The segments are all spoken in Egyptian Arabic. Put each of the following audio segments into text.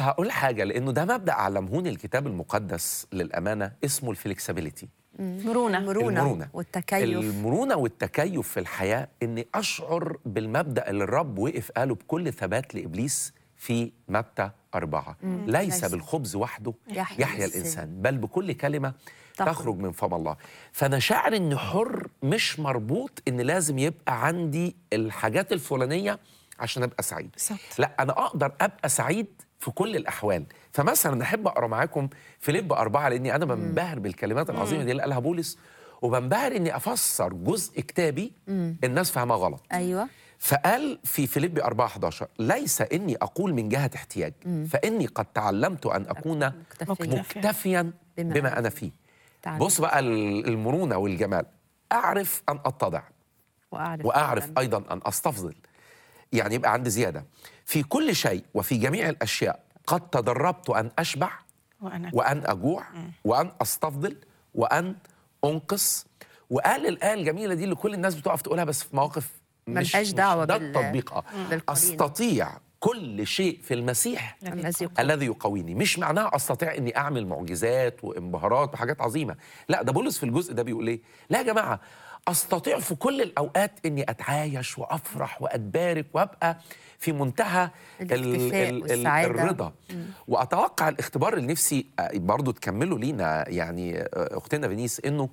هقول حاجه لانه ده مبدا علمهوني الكتاب المقدس للامانه اسمه الفلكسبيليتي مرونه المرونة, المرونة. والتكيف المرونه والتكيف في الحياه اني اشعر بالمبدا اللي الرب وقف قاله بكل ثبات لابليس في متى أربعة ليس ليس. بالخبز وحده يحيى يحيا الإنسان. الإنسان بل بكل كلمة تخرج. تخرج من فم الله فأنا شاعر إني حر مش مربوط إن لازم يبقى عندي الحاجات الفلانية عشان أبقى سعيد بالظبط. لا أنا أقدر أبقى سعيد في كل الأحوال فمثلا أحب أقرأ معاكم فيليب أربعة لأني أنا بنبهر بالكلمات العظيمة دي اللي قالها بولس وبنبهر إني أفسر جزء كتابي الناس فاهمها غلط ايوه فقال في فيليبي 4 11 ليس اني اقول من جهه احتياج فاني قد تعلمت ان اكون مكتفيا. مكتفيا بما بما انا فيه تعلم. بص بقى ال- المرونه والجمال اعرف ان اتضع واعرف واعرف فعلاً. ايضا ان استفضل يعني يبقى عندي زياده في كل شيء وفي جميع الاشياء قد تدربت ان اشبع وانا وان اجوع وان استفضل وان انقص وقال الايه الجميله دي اللي كل الناس بتقف تقولها بس في مواقف مش ملهاش دعوة مش ده بال- التطبيق اه بالقرينة. استطيع كل شيء في المسيح الذي يقوم. الذي يقويني مش معناها استطيع اني اعمل معجزات وانبهارات وحاجات عظيمه لا ده بولس في الجزء ده بيقول ايه لا يا جماعه استطيع في كل الاوقات اني اتعايش وافرح واتبارك وابقى في منتهى ال- الاكتفاء ال- ال- والسعادة. الرضا واتوقع الاختبار اللي نفسي آه، برضو تكملوا لينا يعني آه، اختنا فينيس انه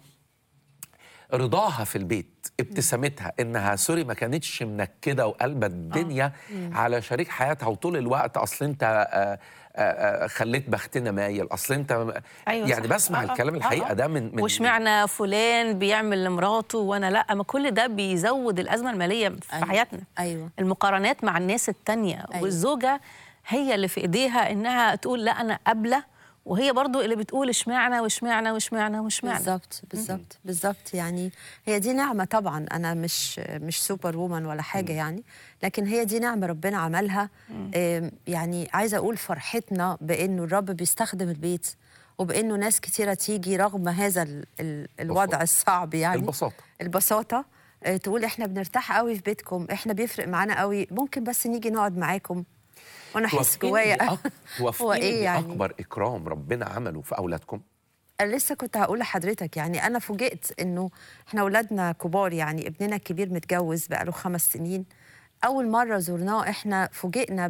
رضاها في البيت ابتسامتها انها سوري ما كانتش منكده وقلبه الدنيا على شريك حياتها وطول الوقت اصل انت آه، آه، آه، خليت بختنا مايل اصل انت أيوة يعني صح. بسمع آه، آه، الكلام الحقيقه آه، آه. ده من من واشمعنى فلان بيعمل لمراته وانا لا ما كل ده بيزود الازمه الماليه في أيوة. حياتنا ايوه المقارنات مع الناس التانية أيوة. والزوجة هي اللي في ايديها انها تقول لا انا قابلة وهي برضو اللي بتقول اشمعنى واشمعنى واشمعنى واشمعنى بالظبط بالظبط بالظبط يعني هي دي نعمه طبعا انا مش مش سوبر وومن ولا حاجه يعني لكن هي دي نعمه ربنا عملها آم، يعني عايزه اقول فرحتنا بانه الرب بيستخدم البيت وبانه ناس كتيره تيجي رغم هذا ال ال الوضع بساطة. الصعب يعني البساطه البساطه آه، تقول احنا بنرتاح قوي في بيتكم احنا بيفرق معانا قوي ممكن بس نيجي نقعد معاكم وانا احس توافقيني جوايا بأك- هو توافقيني ايه يعني باكبر اكرام ربنا عمله في اولادكم انا لسه كنت هقول لحضرتك يعني انا فوجئت انه احنا اولادنا كبار يعني ابننا الكبير متجوز بقاله خمس سنين اول مره زرناه احنا فوجئنا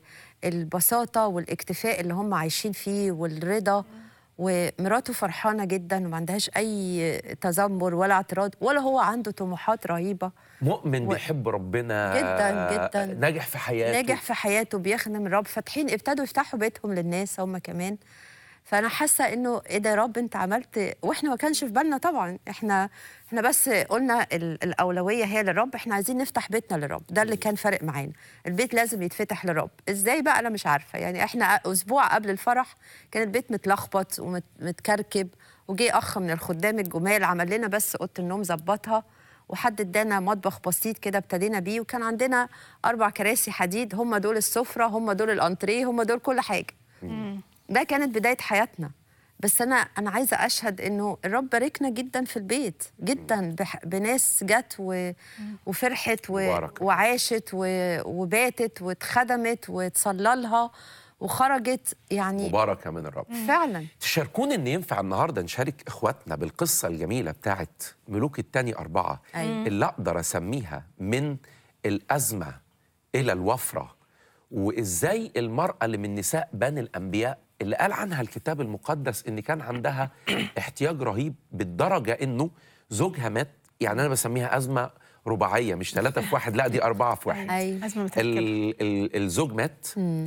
بالبساطه والاكتفاء اللي هم عايشين فيه والرضا ومراته فرحانه جدا وما عندهاش اي تذمر ولا اعتراض ولا هو عنده طموحات رهيبه مؤمن و- بيحب ربنا جداً، جداً. ناجح في حياته ناجح في حياته بيخدم الرب فاتحين ابتدوا يفتحوا بيتهم للناس هم كمان فانا حاسه انه ايه ده يا رب انت عملت واحنا ما كانش في بالنا طبعا احنا احنا بس قلنا ال- الاولويه هي للرب احنا عايزين نفتح بيتنا للرب ده اللي كان فارق معانا البيت لازم يتفتح للرب ازاي بقى انا مش عارفه يعني احنا اسبوع قبل الفرح كان البيت متلخبط ومتكركب وجي اخ من الخدام الجمال عمل لنا بس اوضه النوم ظبطها وحد ادانا مطبخ بسيط كده ابتدينا بيه وكان عندنا اربع كراسي حديد هم دول السفره هم دول الانتريه هم دول كل حاجه ده كانت بدايه حياتنا بس انا انا عايزه اشهد انه الرب باركنا جدا في البيت جدا بح- بناس جت و... وفرحت و... مباركة. وعاشت و... وباتت واتخدمت واتصلى لها وخرجت يعني مباركه من الرب فعلا تشاركوني ان ينفع النهارده نشارك اخواتنا بالقصه الجميله بتاعت ملوك التاني اربعه أيوة. اللي اقدر اسميها من الازمه الى الوفره وازاي المراه اللي من نساء بني الانبياء اللي قال عنها الكتاب المقدس ان كان عندها احتياج رهيب بالدرجه انه زوجها مات يعني انا بسميها ازمه رباعيه مش ثلاثه في واحد لا دي اربعه في واحد ايوه أزمة متركبة ال ال الزوج مات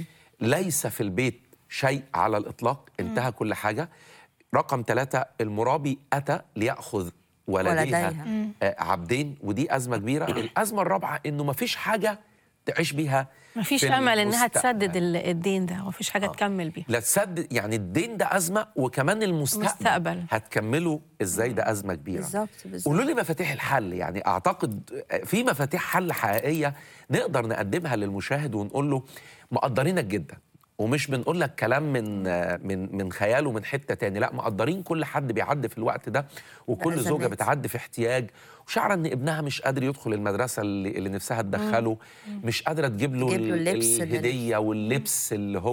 ليس في البيت شيء على الإطلاق انتهى كل حاجة رقم ثلاثة المرابي أتى ليأخذ ولديها ولديها. آه، عبدين ودي أزمة كبيرة الأزمة الرابعة إنه ما فيش حاجة تعيش بيها ما فيش في امل انها المستقبل. تسدد ال- الدين ده ومفيش حاجه تكمل بيها لا تسدد يعني الدين ده أزمة وكمان المستقبل المستقبل. هتكملوا إزاي ده أزمة كبيرة بالظبط بالظبط قولوا لي مفاتيح الحل يعني اعتقد في مفاتيح حل حقيقيه نقدر نقدمها للمشاهد ونقول له مقدرينك جدا ومش بنقول لك كلام من من من خياله من حته تاني لا مقدرين كل حد بيعدي في الوقت ده وكل بأزمات. زوجه بتعدي في احتياج وشعر ان ابنها مش قادر يدخل المدرسه اللي, اللي نفسها تدخله مش قادره تجيب له, تجيب له اللبس اللي- الهديه واللبس اللي هو